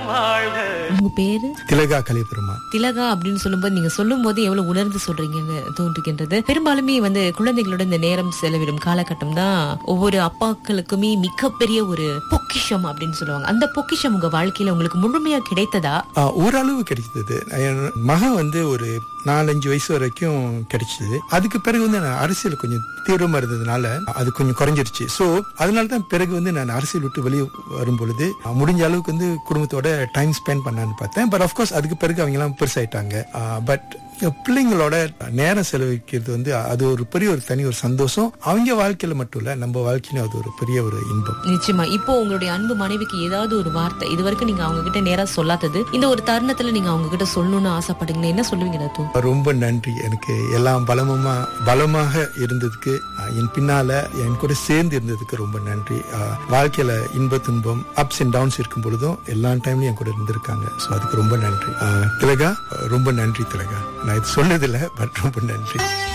வாழ்க உங்க பேரு திலகா கலைபெருமா திலகா அப்படின்னு சொல்லும்போது நீங்க சொல்லும் போது எவ்வளவு உணர்ந்து சொல்றீங்கன்னு தோன்றுகின்றது பெரும்பாலுமே வந்து குழந்தைகளோட இந்த நேரம் செலவிடும் காலகட்டம் தான் ஒவ்வொரு அப்பாக்களுக்குமே மிகப்பெரிய ஒரு பொக்கிஷம் அப்படின்னு சொல்லுவாங்க அந்த பொக்கிஷம் உங்க வாழ்க்கையில உங்களுக்கு முழுமையா கிடைத்ததா ஆ, ஓரளவு கிடைச்சது என் மகன் வந்து ஒரு நாலஞ்சு வயசு வரைக்கும் கிடைச்சது அதுக்கு பிறகு வந்து நான் அரசியல் கொஞ்சம் தீவிரமா இருந்ததுனால அது கொஞ்சம் குறைஞ்சிருச்சு சோ அதனால தான் பிறகு வந்து நான் அரசியல் விட்டு வெளியே வரும் பொழுது முடிஞ்ச அளவுக்கு வந்து குடும்பத்தோட டைம் ஸ்பெண்ட் பண்ணலான்னு பார்த்தேன் பட் ஆஃப்கோர்ஸ் அதுக்கு பிறகு அவங்க எல்லாம் பெருசாயிட்டாங்க பட் பிள்ளைங்களோட நேரம் செலவழிக்கிறது வந்து அது ஒரு பெரிய ஒரு தனி ஒரு சந்தோஷம் அவங்க வாழ்க்கையில மட்டும் இல்ல நம்ம வாழ்க்கையிலும் அது ஒரு பெரிய ஒரு இன்பம் நிச்சயமா இப்போ உங்களுடைய அன்பு மனைவிக்கு ஏதாவது ஒரு வார்த்தை இது வரைக்கும் நீங்க அவங்க கிட்ட நேரா சொல்லாதது இந்த ஒரு தருணத்துல நீங்க அவங்க கிட்ட சொல்லணும்னு ஆசைப்படுறீங்கன்னா என்ன சொல்லுவீங்க தூ ரொம்ப நன்றி எனக்கு எல்லாம் பலமுமா பலமாக இருந்ததுக்கு அஹ், என் பின்னால என் கூட சேர்ந்து இருந்ததுக்கு ரொம்ப நன்றி அஹ், வாழ்க்கையில இன்ப துன்பம் அப்ஸ் அண்ட் டவுன்ஸ் இருக்கும் பொழுதும் எல்லா டைம்லயும் என் கூட இருந்திருக்காங்க ஸோ அதுக்கு ரொம்ப நன்றி அஹ், திலகா அஹ், ரொம்ப நன்றி திலகா நான் இது சொன்னதில்லை பட் ரொம்ப நன்றி